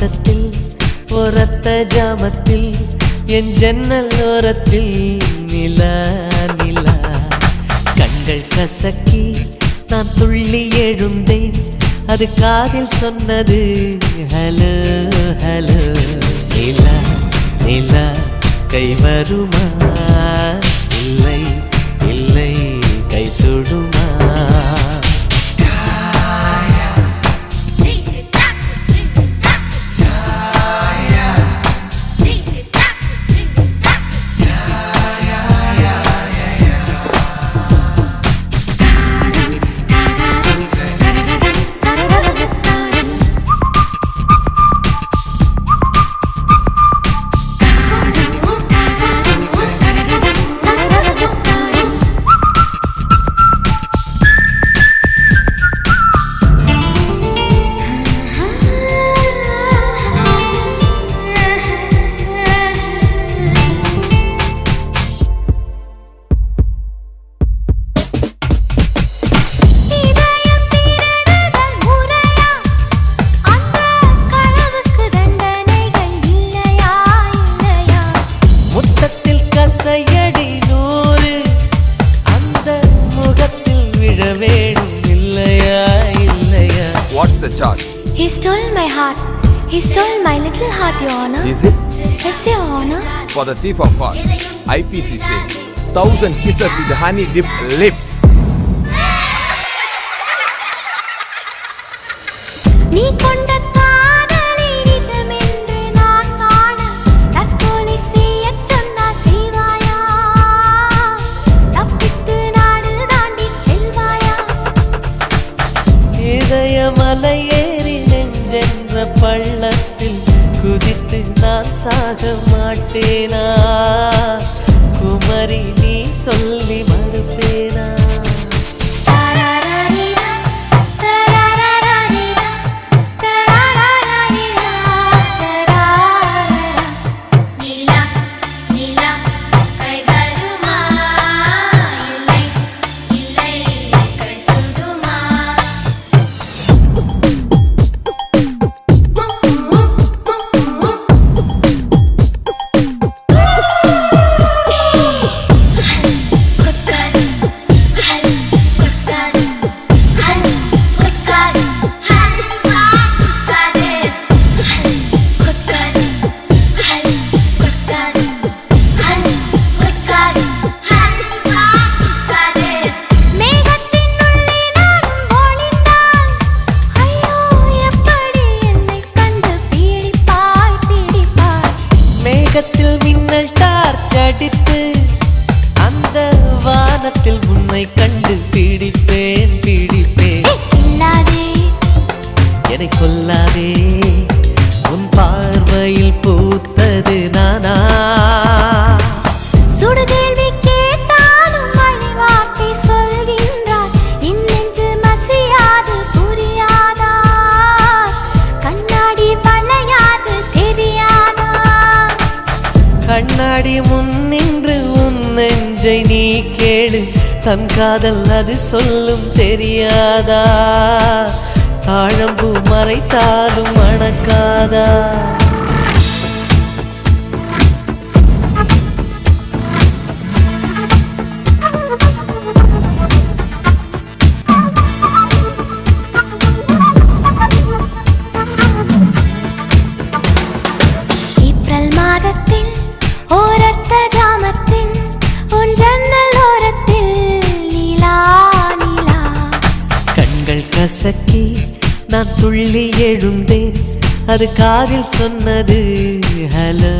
முத்தத்தில் ஒரத்த ஜாமத்தில் என் ஜன்னல் ஓரத்தில் நிலா நிலா கண்கள் கசக்கி நான் துள்ளி எழுந்தேன் அது காதில் சொன்னது ஹலோ ஹலோ நிலா நிலா கை வருமா இல்லை இல்லை கை சுடுமா இதயம் திருடுதல் முறையா அந்த களவுக்கு தண்டனைகள் இல்லையா இல்லையா முத்தத்தில் கசையடி நூறு அந்த முகத்தில் விழ வேணும் இல்லையா இல்லையா What's the charge? He stole my heart. He stole my little heart, Your Honor. Is it? Yes, Your Honor. For the thief of hearts, IPC says, thousand kisses with honey dipped lips. நீ கொண்ட காதலை நிஜமென்று நான் காண தற்கொலை செய்யச் சொன்னால் செய்வாயா? தப்பித்து நாடு தாண்டிச் செல்வாயா? இதயமலை ஏறி நெஞ்சென்ற பள்ளத்தில் குதித்து நான் சாக மாட்டேனா குமரி நீ சொல்லி மறுப்பேனா தரரரிரா, தரரரரிரா, தரரரரிரா, தரரரரா. நிலா நிலா கை வருமா இல்லை இல்லை கை சுடுமா கொத்தாது ஹல் கொத்தாது ஹல் கொத்தாது ஹல்வா கொத்தாது ஹல் கொத்தாது ஹல் கொத்தாது ஹல் கொத்தாது ஹல்வா கொத்தாது மேகத்தின் உள்ளே நானும் ஒளிந்தான். ஐயோ, எப்படி என்னைக் கண்டு பீடிப்பாய், பீடிப்பாய். மேகத்தில் மின்னல் டார்ச் அடித்து அந்த வானத்தில் உன்னை கண்டு பீடிப்பேன் பீடிப்பேன் ஏய், இல்லாதே, என்னை கொல்லாதே உன் பார்வையில் பூத்தது நானா சுடுகேள்வி கேட்டாலும் வழிவார்த்தை சொல்கின்றாய். என் நெஞ்சு மசியாது, புரியாதா? கண்ணாடி வளையாது, தெரியாதா கண்ணாடி முன் நின்று உன் நெஞ்சை நீ கேடு தன் காதல் அது சொல்லும் தெரியாதா தாழம்பூ மறைத்தாலும் மணக்காதா ஏப்ரல் மாதத்தில் ஓரத்த ஜாமத்தில் உன் ஜன்னல் ஓரத்தில் நிலா நிலா கண்கள் கசக்கி நான் துள்ளி எழுந்தேன் அது காதில் சொன்னது ஹலோ